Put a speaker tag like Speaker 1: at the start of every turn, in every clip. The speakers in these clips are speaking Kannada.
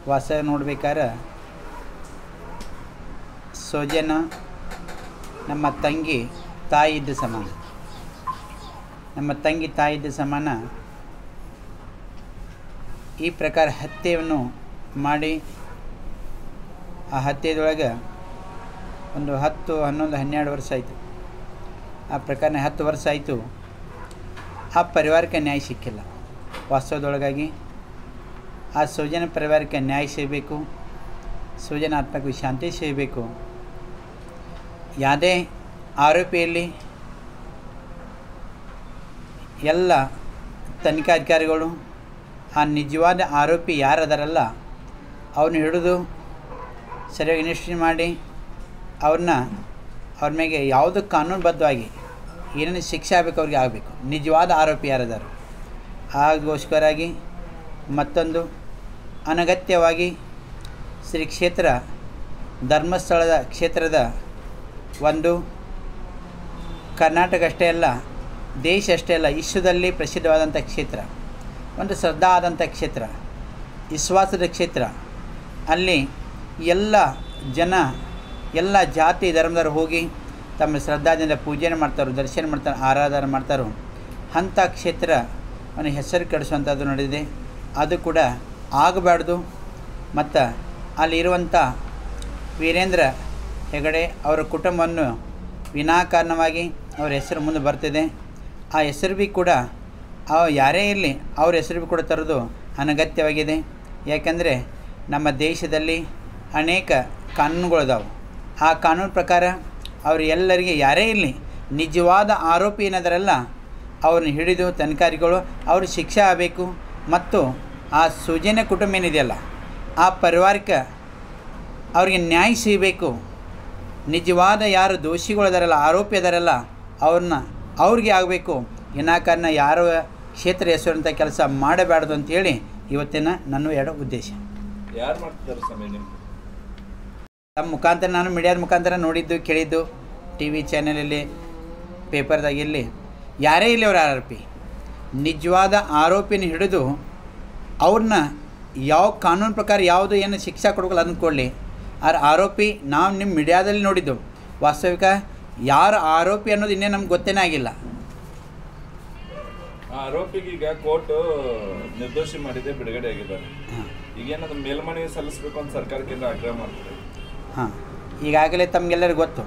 Speaker 1: ವಾಸ ನೋಡ್ಬೇಕಾದ್ರೆ ಸೌಜನ್ಯ ನಮ್ಮ ತಂಗಿ ತಾಯಿ ಇದ್ದ ಸಮಾನ ನಮ್ಮ ತಂಗಿ ತಾಯಿ ಇದ್ದ ಸಮಾನ ಈ ಪ್ರಕಾರ ಹತ್ಯೆಯನ್ನು ಮಾಡಿ ಆ ಹತ್ಯೆದೊಳಗೆ ಒಂದು ಹತ್ತು ಹನ್ನೊಂದು ಹನ್ನೆರಡು ವರ್ಷ ಆಯಿತು ಆ ಪ್ರಕಾರ ಹತ್ತು ವರ್ಷ ಆಯಿತು ಆ ಪರಿವಾರಕ್ಕೆ ನ್ಯಾಯ ಸಿಕ್ಕಿಲ್ಲ ವಾಸ್ತವದೊಳಗಾಗಿ ಆ ಸೌಜನ್ಯ ಪರಿವಾರಕ್ಕೆ ನ್ಯಾಯ ಸಿಗಬೇಕು ಸೌಜನ್ಯ ಆತ್ಮಕ್ಕೆ ಶಾಂತಿ ಸಿಗಬೇಕು ಯಾವುದೇ ಆರೋಪಿಯಲ್ಲಿ ಎಲ್ಲ ತನಿಖಾಧಿಕಾರಿಗಳು ಆ ನಿಜವಾದ ಆರೋಪಿ ಯಾರದಾರಲ್ಲ ಅವ್ರನ್ನ ಹಿಡಿದು ಸರಿಯಾಗಿ ಇನ್ವೆಸ್ಟಿಗೇಷನ್ ಮಾಡಿ ಅವ್ರನ್ನ ಅವ್ರ ಮೇಲೆ ಯಾವುದು ಕಾನೂನುಬದ್ಧವಾಗಿ ಏನೇನು ಶಿಕ್ಷೆ ಆಗಬೇಕು ಅವ್ರಿಗೆ ಆಗಬೇಕು ನಿಜವಾದ ಆರೋಪಿ ಯಾರದಾರು ಆಗೋಸ್ಕರಾಗಿ ಮತ್ತೊಂದು ಅನಗತ್ಯವಾಗಿ ಶ್ರೀ ಕ್ಷೇತ್ರ ಧರ್ಮಸ್ಥಳದ ಕ್ಷೇತ್ರದ ಒಂದು ಕರ್ನಾಟಕ ಅಷ್ಟೇ ಅಲ್ಲ ದೇಶ ಅಷ್ಟೇ ಅಲ್ಲ ವಿಶ್ವದಲ್ಲಿ ಪ್ರಸಿದ್ಧವಾದಂಥ ಕ್ಷೇತ್ರ ಒಂದು ಶ್ರದ್ಧಾ ಆದಂಥ ಕ್ಷೇತ್ರ ವಿಶ್ವಾಸದ ಕ್ಷೇತ್ರ ಅಲ್ಲಿ ಎಲ್ಲ ಜನ ಎಲ್ಲ ಜಾತಿ ಧರ್ಮದವರು ಹೋಗಿ ತಮ್ಮ ಶ್ರದ್ಧಾದಿಂದ ಪೂಜೆನ ಮಾಡ್ತಾರೆ ದರ್ಶನ ಮಾಡ್ತಾರೆ ಆರಾಧನೆ ಮಾಡ್ತಾರೋ ಅಂಥ ಕ್ಷೇತ್ರ ಒಂದು ಹೆಸರು ಕೆಡಿಸುವಂಥದ್ದು ನಡೆದಿದೆ ಅದು ಕೂಡ ಆಗಬಾರ್ದು ಮತ್ತು ಅಲ್ಲಿರುವಂಥ ವೀರೇಂದ್ರ ಹೆಗಡೆ ಅವರ ಕುಟುಂಬವನ್ನು ವಿನಾಕಾರಣವಾಗಿ ಅವರ ಹೆಸರು ಮುಂದೆ ಬರ್ತಿದೆ ಆ ಹೆಸರು ಭೀ ಕೂಡ ಅವ ಯಾರೇ ಇರಲಿ ಅವ್ರ ಹೆಸರು ಭೀ ಕೂಡ ತರೋದು ಅನಗತ್ಯವಾಗಿದೆ ಯಾಕೆಂದರೆ ನಮ್ಮ ದೇಶದಲ್ಲಿ ಅನೇಕ ಕಾನೂನುಗಳಿದಾವೆ ಆ ಕಾನೂನು ಪ್ರಕಾರ ಅವರು ಎಲ್ಲರಿಗೆ ಯಾರೇ ಇರಲಿ ನಿಜವಾದ ಆರೋಪಿ ಏನಾದರಲ್ಲ ಅವ್ರನ್ನ ಹಿಡಿದು ತನಿಖಾರಿಗಳು ಅವ್ರ ಶಿಕ್ಷೆ ಆಗಬೇಕು ಮತ್ತು ಆ ಸುಜನ್ಯ ಕುಟುಂಬ ಏನಿದೆಯಲ್ಲ ಆ ಪರಿವಾರಕ್ಕೆ ಅವ್ರಿಗೆ ನ್ಯಾಯ ಸಿಗಬೇಕು ನಿಜವಾದ ಯಾರು ದೋಷಿಗಳಿದಾರಲ್ಲ ಆರೋಪಿ ಅದಾರಲ್ಲ ಅವ್ರನ್ನ ಅವ್ರಿಗೆ ಆಗಬೇಕು ವಿನಾಕಾರಣ ಯಾರ ಕ್ಷೇತ್ರ ಹೆಸರಂಥ ಕೆಲಸ ಮಾಡಬಾರ್ದು ಅಂತೇಳಿ ಇವತ್ತಿನ ನನ್ನ ಎರಡು ಉದ್ದೇಶ
Speaker 2: ಯಾರು ಮಾಡ್ತಿದ್ದಾರೆ ಸ್ವಾಮಿ ನಿಮ್ಮ
Speaker 1: ತಮ್ಮ ಮುಖಾಂತರ ನಾನು ಮೀಡಿಯಾದ ಮುಖಾಂತರ ನೋಡಿದ್ದು ಕೇಳಿದ್ದು ಟಿ ವಿ ಚಾನಲಲ್ಲಿ ಪೇಪರ್ದಾಗ ಇಲ್ಲಿ ಯಾರೇ ಇಲ್ಲಿ ಅವ್ರ ಆರೋಪಿ ನಿಜವಾದ ಆರೋಪಿನ ಹಿಡಿದು ಅವ್ರನ್ನ ಯಾವ ಕಾನೂನು ಪ್ರಕಾರ ಯಾವುದು ಏನು ಶಿಕ್ಷೆ ಕೊಡಬೇಕಲ್ಲ ಅದನ್ನ ಕೊಡಲಿ ಆದ್ರೆ ಆರೋಪಿ ನಾವು ನಿಮ್ಮ ಮೀಡಿಯಾದಲ್ಲಿ ನೋಡಿದ್ದು ವಾಸ್ತವಿಕ ಯಾರು ಆರೋಪಿ ಅನ್ನೋದು ಇನ್ನೇ ನಮ್ಗೆ ಗೊತ್ತೇನೇ ಆಗಿಲ್ಲ
Speaker 2: ಆ ಆರೋಪಿಗೆ ಈಗ ಕೋರ್ಟ್ ನಿರ್ದೋಷಿ ಮಾಡಿದೆ ಬಿಡುಗಡೆ ಆಗಿದ್ದಾರೆ
Speaker 1: ಹಾಂ
Speaker 2: ಈಗೇನದು ಮೇಲ್ಮನವಿ ಸಲ್ಲಿಸಬೇಕು ಅಂತ ಸರ್ಕಾರಕ್ಕೆ ಏನಾದ್ರು ಆಗ್ರಹ ಮಾಡ್ತಾರೆ
Speaker 1: ಹಾಂ ಈಗಾಗಲೇ ತಮಗೆಲ್ಲರಿಗೂ ಗೊತ್ತು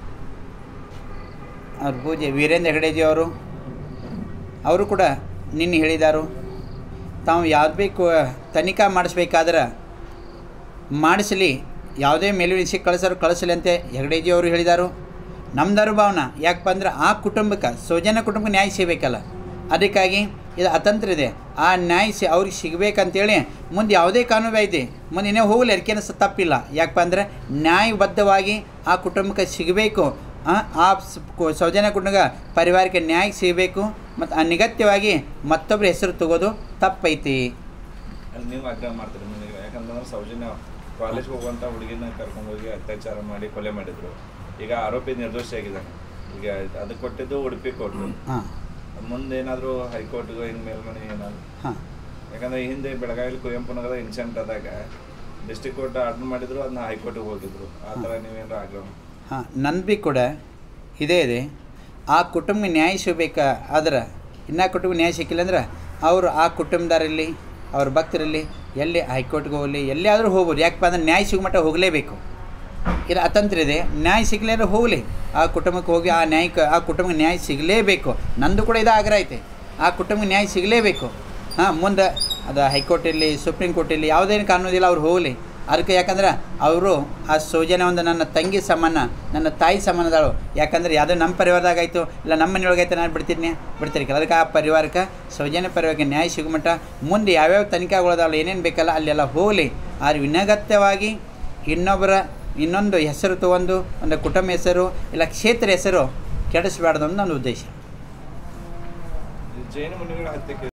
Speaker 1: ಅವ್ರ ಪೂಜೆ ವೀರೇಂದ್ರ ಹೆಗಡೆಜಿ ಅವರು ಅವರು ಕೂಡ ನಿನ್ನೆ ಹೇಳಿದಾರು ತಾವು ಯಾವ್ದು ಬೇಕು ತನಿಖಾ ಮಾಡಿಸ್ಬೇಕಾದ್ರೆ ಮಾಡಿಸಲಿ ಯಾವುದೇ ಮೇಲ್ವಿಸಿ ಕಳಿಸೋರು ಕಳಿಸಲಿ ಅಂತ ಹೆಗಡೆಜಿ ಅವರು ಹೇಳಿದಾರು ನಮ್ದಾರು ಭಾವನ ಯಾಕಪ್ಪ ಅಂದ್ರೆ ಆ ಕುಟುಂಬಕ್ಕೆ ಸೌಜನ್ಯ ಕುಟುಂಬಕ್ಕೆ ನ್ಯಾಯ ಸಿಗಬೇಕಲ್ಲ ಅದಕ್ಕಾಗಿ ಇದು ಅತಂತ್ರ ಇದೆ ಆ ನ್ಯಾಯ ಸಿ ಅವ್ರಿಗೆ ಸಿಗಬೇಕಂತೇಳಿ ಮುಂದೆ ಯಾವುದೇ ಕಾನೂನು ಐತೆ ಮುಂದೆ ಇನ್ನೇ ಹೋಗಲಿ ಅದಕ್ಕೇನು ಸ ತಪ್ಪಿಲ್ಲ ಯಾಕಪ್ಪ ಅಂದರೆ ನ್ಯಾಯಬದ್ಧವಾಗಿ ಆ ಕುಟುಂಬಕ್ಕೆ ಸಿಗಬೇಕು ಆ ಆ ಸ್- ಕು- ಸೌಜನ್ಯ ಕುಟುಂಬ ಪರಿವಾರಕ್ಕೆ ನ್ಯಾಯ ಸಿಗಬೇಕು ಮತ್ತು ಅನಗತ್ಯವಾಗಿ ಮತ್ತೊಬ್ಬರ ಹೆಸರು ತಗೋದು ತಪ್ಪೈತಿ
Speaker 2: ಅಲ್ಲಿ ನೀವು ಆಗ್ರಹ ಮಾಡ್ತೀರಿ ಮನೆಗೆ ಯಾಕಂತಂದ್ರೆ ಸೌಜನ್ಯ ಕಾಲೇಜ್ಗೆ ಹೋಗುವಂಥ ಹುಡುಗಿನ ಕರ್ಕೊಂಡು ಹೋಗಿ ಅತ್ಯಾಚಾರ ಮಾಡಿ ಕೊಲೆ ಮಾಡಿದ್ರು ಈಗ ಆರೋಪಿ ನಿರ್ದೋಷಿ ಆಗಿದ್ದಾನೆ ಈಗ ಅದು ಕೊಟ್ಟಿದ್ದು ಉಡುಪಿ ಕೋರ್ಟು
Speaker 1: ಹಾಂ
Speaker 2: ಮುಂದೆ ಏನಾದರೂ ಹೈಕೋರ್ಟ್ಗೆ ಹಿಂಗೆ ಮೇಲ್ಮನೆ ಏನಾದ್ರು
Speaker 1: ಹಾಂ
Speaker 2: ಯಾಕಂದ್ರೆ ಈ ಹಿಂದೆ ಬೆಳಗಾವಿ ಕುವೆಂಪು ನಗರದ ಇನ್ಸಿಡೆಂಟ್ ಆದಾಗ ಡಿಸ್ಟಿಕ್ ಕೋರ್ಟ್ ಆರ್ಡರ್ ಮಾಡಿದ್ರು ಅದನ್ನ ಹೈಕೋರ್ಟಿಗೆ ಹೋಗಿದ್ರು ಆ ಥರ ನೀವೇನಾರು ಆಗ್ರಹ
Speaker 1: ಹಾಂ ನನ್ನ ಭೀ ಕೂಡ ಇದೇ ಇದೆ ಆ ಕುಟುಂಬ ನ್ಯಾಯ ಸಿಗಬೇಕಾ ಆದ್ರೆ ಇನ್ನೂ ಕುಟುಂಬ ನ್ಯಾಯ ಸಿಕ್ಕಿಲ್ಲ ಅಂದ್ರೆ ಅವರು ಆ ಕುಟುಂಬದರಲ್ಲಿ ಅವ್ರ ಭಕ್ತರಲ್ಲಿ ಎಲ್ಲಿ ಹೈಕೋರ್ಟ್ಗೆ ಹೋಗಲಿ ಎಲ್ಲಿಯಾದರೂ ಹೋಗ್ಬೋದು ಯಾಕಪ್ಪ ಅಂದ್ರೆ ನ್ಯಾಯ ಸಿಗೋ ಮಟ್ಟ ಹೋಗಲೇಬೇಕು ಇದು ಅತಂತ್ರ ಇದೆ ನ್ಯಾಯ ಸಿಗಲಿಲ್ಲ ಹೋಗಲಿ ಆ ಕುಟುಂಬಕ್ಕೆ ಹೋಗಿ ಆ ನ್ಯಾಯಕ್ಕೆ ಆ ಕುಟುಂಬಕ್ಕೆ ನ್ಯಾಯ ಸಿಗಲೇಬೇಕು ನಂದು ಕೂಡ ಇದು ಆಗ್ರಹ ಐತೆ ಆ ಕುಟುಂಬಕ್ಕೆ ನ್ಯಾಯ ಸಿಗಲೇಬೇಕು ಹಾಂ ಮುಂದೆ ಅದು ಹೈಕೋರ್ಟ್ ಇರಲಿ ಸುಪ್ರೀಂ ಕೋರ್ಟ್ ಇರಲಿ ಯಾವುದೇನು ಕಾನೂನು ಇಲ್ಲ ಅವ್ರು ಹೋಗಲಿ ಅದಕ್ಕೆ ಯಾಕಂದ್ರೆ ಅವರು ಆ ಸೌಜನ್ಯ ಒಂದು ನನ್ನ ತಂಗಿ ಸಮಾನ ನನ್ನ ತಾಯಿ ಸಮಾನದಳು ಯಾಕಂದ್ರೆ ಯಾವುದೋ ನಮ್ಮ ಪರಿವಾರದಾಗ ಆಯಿತು ಇಲ್ಲ ನಮ್ಮ ಮನೆಯೊಳಗೈತೆ ನಾನು ಬಿಡ್ತೀನಿ ಬಿಡ್ತೀರಿ ಅದಕ್ಕೆ ಆ ಪರಿವಾರಕ್ಕೆ ಸೌಜನ್ಯ ಪರಿವಾರಕ್ಕೆ ನ್ಯಾಯ ಸಿಗುಮಟ್ಟ ಮುಂದೆ ಯಾವ್ಯಾವ ತನಿಖೆಗಳದಾವಲ್ಲ ಏನೇನು ಬೇಕಲ್ಲ ಅಲ್ಲೆಲ್ಲ ಹೋಗಲಿ ಆದ್ರೆ ವಿನಗತ್ಯವಾಗಿ ಇನ್ನೊಬ್ಬರ ಇನ್ನೊಂದು ಹೆಸರು ತಗೊಂಡು ಒಂದು ಕುಟುಂಬ ಹೆಸರು ಇಲ್ಲ ಕ್ಷೇತ್ರ ಹೆಸರು ಕೆಡಿಸಬಾರ್ದು ಅಂತ ನನ್ನ ಉದ್ದೇಶ
Speaker 2: ಜೈನ ಮುನಿಗಳ ಹತ್ಯೆ